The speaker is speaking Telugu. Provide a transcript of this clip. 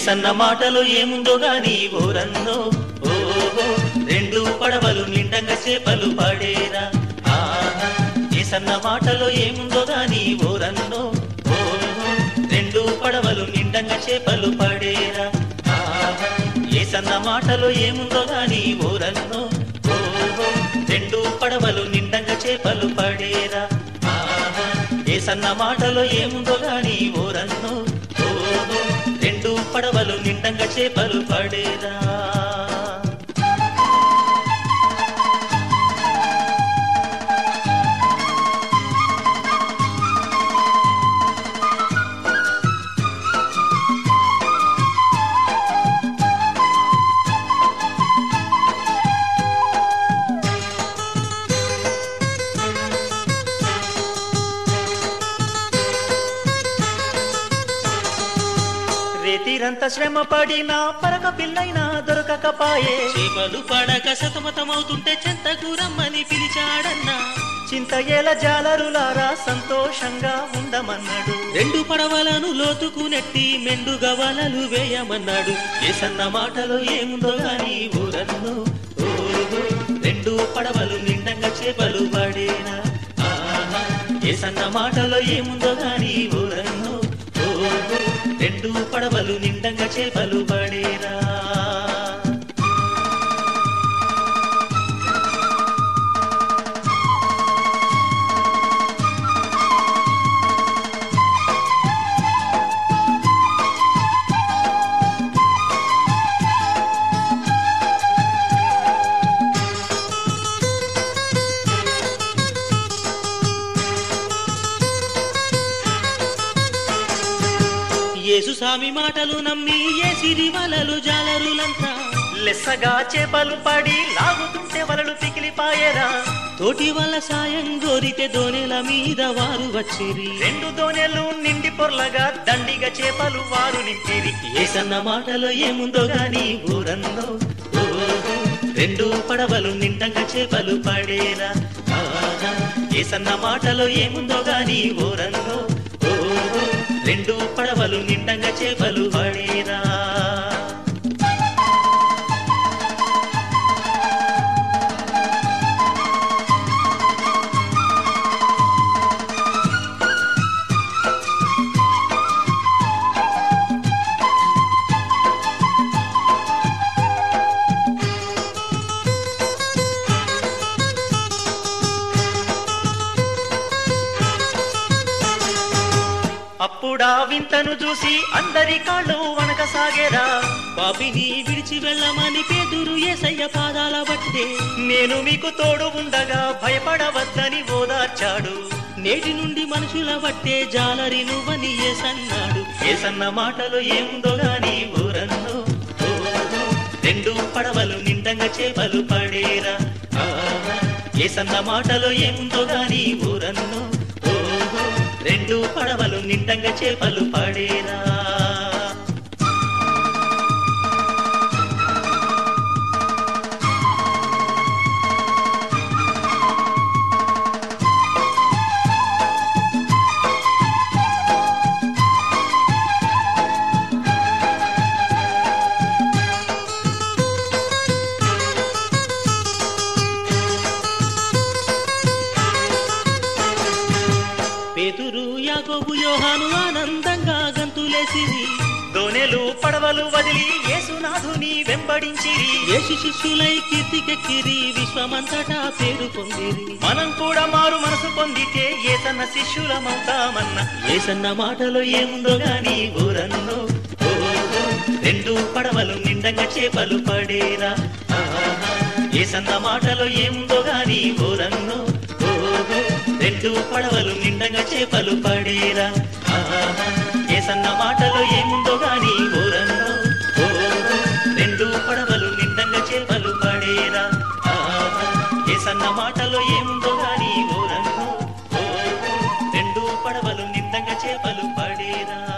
సన్న మాటలో ఏముందో గాని ఓరన్నో ఓహో రెండు పడవలు నిండంగా చేపలు పడేరా ఆహా ఏ సన్న మాటలో ఏముందో గాని ఓరన్నో ఓహో రెండు పడవలు నిండంగా చేపలు పడేరా ఆహా ఏ సన్న మాటలో ఏముందో గాని ఓరన్నో ఓహో రెండు పడవలు నిండంగా చేపలు పడేరా ఆహా ఏ సన్న మాటలో ఏముందో గాని ఓరన్నో ఓహో రెండు పడవలు నిండంగా చేపలు పడేరా రేతిరంత శ్రమ పడినా పరక పిల్లైనా దొరకకపాయే చేపలు పడక సతమతమవుతుంటే చెంతకు రమ్మని పిలిచాడన్నా చింత ఏల జాలరులారా సంతోషంగా ఉండమన్నాడు రెండు పడవలను లోతుకు నెట్టి మెండుగా వలలు వేయమన్నాడు ఏసన్న మాటలో ఏముందో గాని ఊరన్ను ఓహో రెండు పడవలు నిండంగా చేపలు పడేనా ఆహా ఏసన్న మాటలో ఏముందో గాని ఊరన్ను ఓహో రెండు పడవలు నిండంగా చేపలు పడేరా యేసు స్వామి మాటలు నమ్మి ఏసిరి వలలు జాలరులంతా లెస్సగా చేపలు పడి లాగుతుంటే వలలు పికిలిపాయరా తోటి వాళ్ళ సాయం కోరితే దోణెల మీద వారు వచ్చిరి రెండు దోణెలు నిండి పొర్లగా దండిగా చేపలు వారు నింపిరి ఏసన్న మాటలో ఏముందో గాని ఊరన్నో ఓహో రెండు పడవలు నిండంగా చేపలు పడేరా ఆహా ఏసన్న మాటలో ఏముందో గాని ఊరన్నో ఓహో రెండు పడవలు నిండంగా చేపలు పడేరా అప్పుడా వింతను చూసి అందరి కాళ్ళు వణకసాగేరా పాపిని విడిచి వెళ్ళమని పేదురు ఏసయ్య పాదాల బట్టే నేను మీకు తోడు ఉండగా భయపడవద్దని ఓదార్చాడు నేటి నుండి మనుషుల బట్టే జాలరి నువ్వని ఏసన్నాడు ఏసన్న మాటలో ఏముందో గాని ఊరన్నో ఓహో, రెండు పడవలు నిండంగా చేపలు పడేరా ఆహా, ఏసన్న మాటలో ఏముందో గాని ఊరన్నో ఓహో రెండు పడవలు నిండంగా చేపలు పడేరా పేతురు యాకోబు యోహాను ఆనందంగా గంతులేసిరి దోనెలు పడవలు వదిలి యేసునాథుని వెంబడించిరి యేసు శిష్యులై కీర్తికెక్కిరి విశ్వమంతటా పేరు పొందిరి మనం కూడా మారు మనసు పొందితే ఏసన్న శిష్యులమవుతామన్న ఏసన్న మాటలో ఏముందో గాని ఊరన్నో ఓహో, రెండు పడవలు నిండంగా చేపలు పడేరా ఆహా, ఏసన్న మాటలో ఏముందో గాని ఊరన్నో ఓహో, రెండు పడవలు నిండంగా చేపలు పడేరా ఆహా, ఏసన్న మాటలో ఏముందో గాని ఊరన్నో ఓహో, రెండు పడవలు నిండంగా చేపలు పడేరా ఆహా, ఏసన్న మాటలో ఏముందో గాని ఓరన్నో ఓహో, రెండు పడవలు నిండంగా చేపలు పడేరా